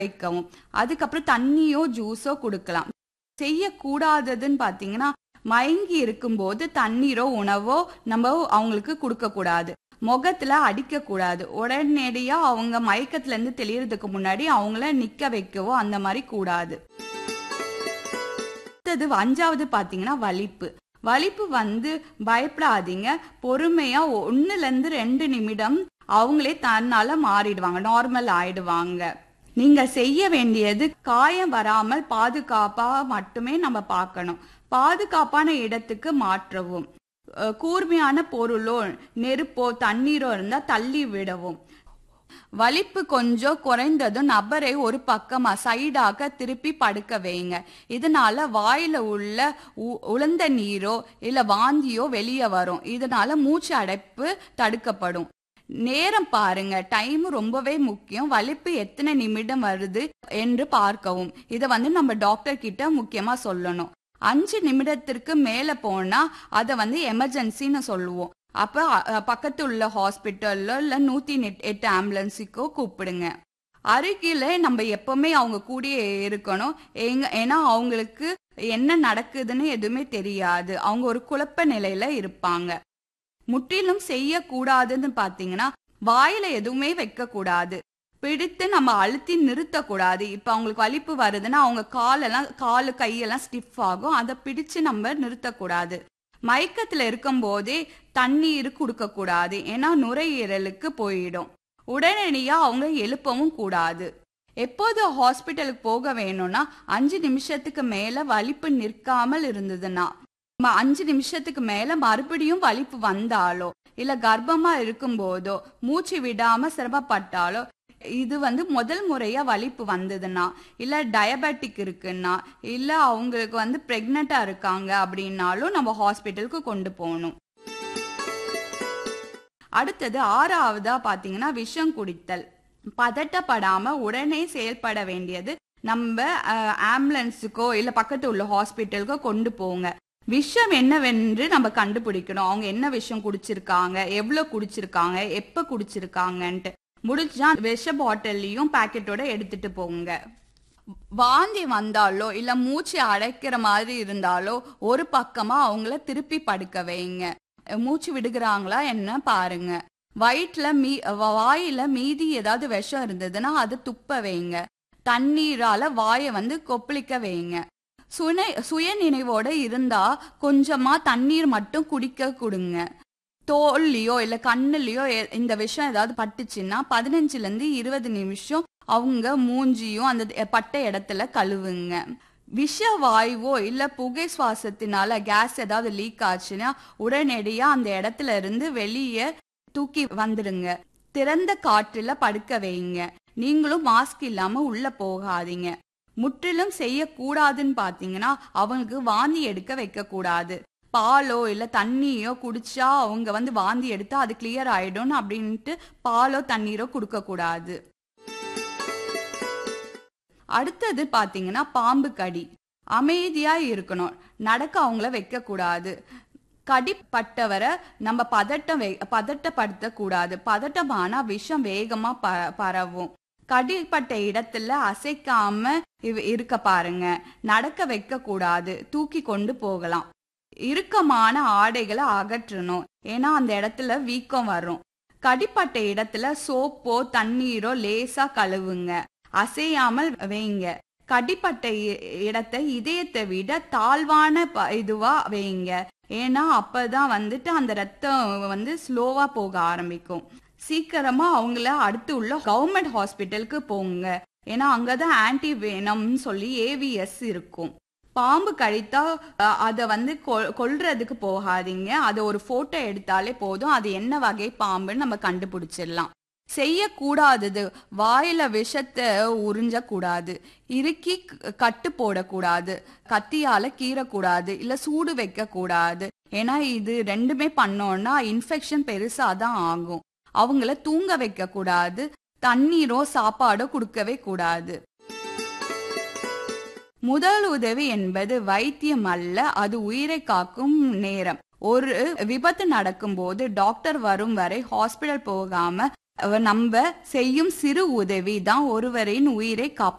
வைக்கவும் அதுக்கப்புறம் தண்ணியோ ஜூஸோ கொடுக்கலாம் செய்யக்கூடாததுன்னு பாத்தீங்கன்னா மயங்கி இருக்கும்போது தண்ணீரோ உணவோ நம்ம அவங்களுக்கு கொடுக்க கூடாது முகத்துல அடிக்க கூடாது உடனடியா அவங்க மயக்கத்துல இருந்து தெளியறதுக்கு முன்னாடி அவங்கள நிக்க வைக்கவோ அந்த மாதிரி கூடாது அடுத்தது அஞ்சாவது பாத்தீங்கன்னா வலிப்பு வலிப்பு வந்து பயப்படாதீங்க பொறுமையா ஒண்ணுல இருந்து ரெண்டு நிமிடம் அவங்களே தன்னால மாறிடுவாங்க நார்மல் ஆயிடுவாங்க நீங்க செய்ய வேண்டியது காயம் வராமல் பாதுகாப்பா மட்டுமே நம்ம பார்க்கணும் பாதுகாப்பான இடத்துக்கு மாற்றவும் அஹ் கூர்மையான பொருளோ நெருப்போ தண்ணீரோ இருந்தா தள்ளி விடவும் வலிப்பு கொஞ்சம் குறைந்ததும் நபரை ஒரு பக்கமா சைடாக திருப்பி படுக்க வைங்க இதனால வாயில உள்ள உ- உலர்ந்த நீரோ இல்ல வாந்தியோ வெளியே வரும் இதனால மூச்சு அடைப்பு தடுக்கப்படும் நேரம் பாருங்க டைம் ரொம்பவே முக்கியம் வலிப்பு எத்தனை நிமிடம் வருது என்று பார்க்கவும் இதை வந்து நம்ம டாக்டர் கிட்ட முக்கியமா சொல்லணும் அஞ்சு நிமிடத்திற்கு மேல போனா அதை வந்து எமர்ஜென்சின்னு சொல்லுவோம் அப்ப அ, பக்கத்து உள்ள ஹாஸ்பிட்டல்ல இல்ல நூத்தி எட்- எட்டு ஆம்புலன்ஸுக்கோ கூப்பிடுங்க அருகில நம்ம எப்பவுமே அவங்க கூடயே இருக்கணும் ஏங்க ஏன்னா அவங்களுக்கு என்ன நடக்குதுன்னு எதுவுமே தெரியாது அவங்க ஒரு குழப்ப நிலையில இருப்பாங்க முற்றிலும் செய்யக்கூடாதுன்னு பாத்தீங்கன்னா வாயில எதுவுமே வைக்க கூடாது பிடித்து நம்ம அழுத்தி நிறுத்தக்கூடாது இப்ப அவங்களுக்கு வலிப்பு வருதுன்னா அவங்க காலெல்லாம் காலு கையெல்லாம் ஸ்டிஃப் ஆகும் அதை பிடிச்சு நம்ம நிறுத்தக்கூடாது மயக்கத்துல இருக்கும் போதே தண்ணீர் கொடுக்க கூடாது ஏன்னா நுரையீரலுக்கு போயிடும் உடனடியா அவங்க எழுப்பவும் கூடாது எப்போது ஹாஸ்பிட்டலுக்கு போக வேணும்னா அஞ்சு நிமிஷத்துக்கு மேல வலிப்பு நிற்காமல் இருந்ததுன்னா ம- அஞ்சு நிமிஷத்துக்கு மேல மறுபடியும் வலிப்பு வந்தாலோ இல்ல கர்ப்பமா இருக்கும்போதோ மூச்சு விடாம சிரமப்பட்டாலோ இது வந்து முதல் முறையா வலிப்பு வந்ததுன்னா இல்ல டயபெட்டிக் இருக்குன்னா இல்ல அவங்களுக்கு வந்து பிரெக்னெண்டா இருக்காங்க அப்படின்னாலும் நம்ம ஹாஸ்பிட்டலுக்கு கொண்டு போகணும் அடுத்தது ஆறாவதா பாத்தீங்கன்னா விஷம் குடித்தல் பதட்டப்படாம உடனே செயல்பட வேண்டியது நம்ம அஹ், ஆம்புலன்ஸுக்கோ இல்ல பக்கத்து உள்ள ஹாஸ்பிட்டலுக்கோ கொண்டு போங்க விஷம் என்னவென்று நம்ம கண்டுபிடிக்கணும் அவங்க என்ன விஷம் குடிச்சிருக்காங்க எவ்வளவு குடிச்சிருக்காங்க எப்ப குடிச்சிருக்காங்கன்ட்டு முடிஞ்சா விஷ பாட்டிலையும் பாக்கெட்டோட எடுத்துட்டு போங்க வாந்தி வந்தாலோ இல்ல மூச்சு அடைக்கிற மாதிரி இருந்தாலோ ஒரு பக்கமா அவங்கள திருப்பி படுக்க வைங்க மூச்சு விடுகிறாங்களா என்ன பாருங்க வயிற்றுல மீ வ- வாயில மீதி ஏதாவது விஷம் இருந்ததுன்னா அது துப்ப வைங்க தண்ணீரால வாயை வந்து கொப்பளிக்க வைங்க சுனை சுய நினைவோட இருந்தா கொஞ்சமா தண்ணீர் மட்டும் குடிக்க கொடுங்க தோல்லையோ இல்ல கண்ணுலயோ எ- இந்த விஷயம் ஏதாவது பட்டுச்சுன்னா பதினஞ்சுல இருந்து இருபது நிமிஷம் அவங்க மூஞ்சியும் அந்த பட்ட இடத்துல கழுவுங்க விஷ வாயுவோ இல்ல புகை சுவாசத்தினால கேஸ் ஏதாவது லீக் ஆச்சுன்னா உடனடியா அந்த இடத்துல இருந்து வெளியே தூக்கி வந்துடுங்க திறந்த காற்றுல படுக்க வைங்க நீங்களும் மாஸ்க் இல்லாம உள்ள போகாதீங்க முற்றிலும் செய்யக்கூடாதுன்னு பாத்தீங்கன்னா அவங்களுக்கு வாந்தி எடுக்க வைக்க கூடாது பாலோ இல்ல தண்ணியோ குடிச்சா அவங்க வந்து வாந்தி எடுத்தா அது கிளியர் ஆயிடும் அப்படின்ட்டு பாலோ தண்ணீரோ கொடுக்க கூடாது அடுத்தது பாத்தீங்கன்னா பாம்பு கடி அமைதியா இருக்கணும் நடக்க அவங்கள வைக்க கூடாது கடிப்பட்டவரை நம்ம பதட்டம் வை- பதட்டப்படுத்த கூடாது பதட்டமானா விஷம் வேகமா ப பரவும் கடிப்பட்ட இடத்துல அசைக்காம இவ- இருக்க பாருங்க நடக்க வைக்க கூடாது தூக்கி கொண்டு போகலாம் இறுக்கமான ஆடைகளை அகற்றணும் ஏன்னா அந்த இடத்துல வீக்கம் வரும் கடிப்பட்ட இடத்துல சோப்போ தண்ணீரோ லேசா கழுவுங்க அசையாமல் வைங்க கடிப்பட்ட இ- இடத்தை இதயத்தை விட தாழ்வான ப- இதுவா வைங்க ஏன்னா அப்பதான் வந்துட்டு அந்த ரத்தம் வந்து ஸ்லோவா போக ஆரம்பிக்கும் சீக்கிரமா அவங்கள அடுத்து உள்ள கவர்மெண்ட் ஹாஸ்பிட்டலுக்கு போங்க ஏன்னா அங்கதான் ஆன்டி வேனம்னு சொல்லி ஏவிஎஸ் இருக்கும் பாம்பு கடித்தா அஹ், அத வந்து கொ- கொல்றதுக்கு போகாதீங்க அத ஒரு போட்டோ எடுத்தாலே போதும் அது என்ன வகை பாம்புன்னு நம்ம கண்டுபிடிச்சிடலாம் செய்யக்கூடாதது வாயில விஷத்தை உறிஞ்ச கூடாது இறுக்கி க- கட்டு போடக்கூடாது கத்தியால கீறக்கூடாது இல்ல சூடு வைக்க கூடாது ஏன்னா இது ரெண்டுமே பண்ணோம்னா இன்ஃபெக்ஷன் பெருசா தான் ஆகும் அவங்கள தூங்க வைக்க கூடாது தண்ணீரோ சாப்பாடோ கொடுக்கவே கூடாது முதல் உதவி என்பது வைத்தியம் அல்ல அது உயிரை காக்கும் நேரம் ஒரு விபத்து நடக்கும்போது டாக்டர் வரும் வரை ஹாஸ்பிடல் போகாம அவ நம்ம செய்யும் சிறு உதவி தான் ஒருவரின் உயிரை காப்பாற்றும்